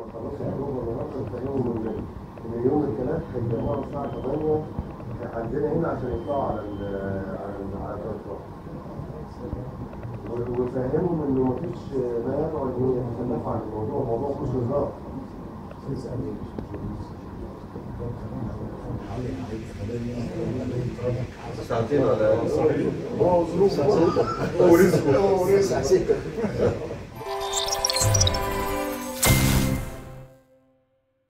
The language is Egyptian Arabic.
خلصوا البروفا النهارده نفهمهم ان ان يوم الثلاث هيتجمعوا الساعه 8 عندنا هنا عشان يطلعوا على ال على ال على الترشح وفهمهم انه مفيش ما يدعو ان يتخلفوا عن الموضوع الموضوع مش هزار ساعتين ولا هو ظروفه هو رزقه هو رزقه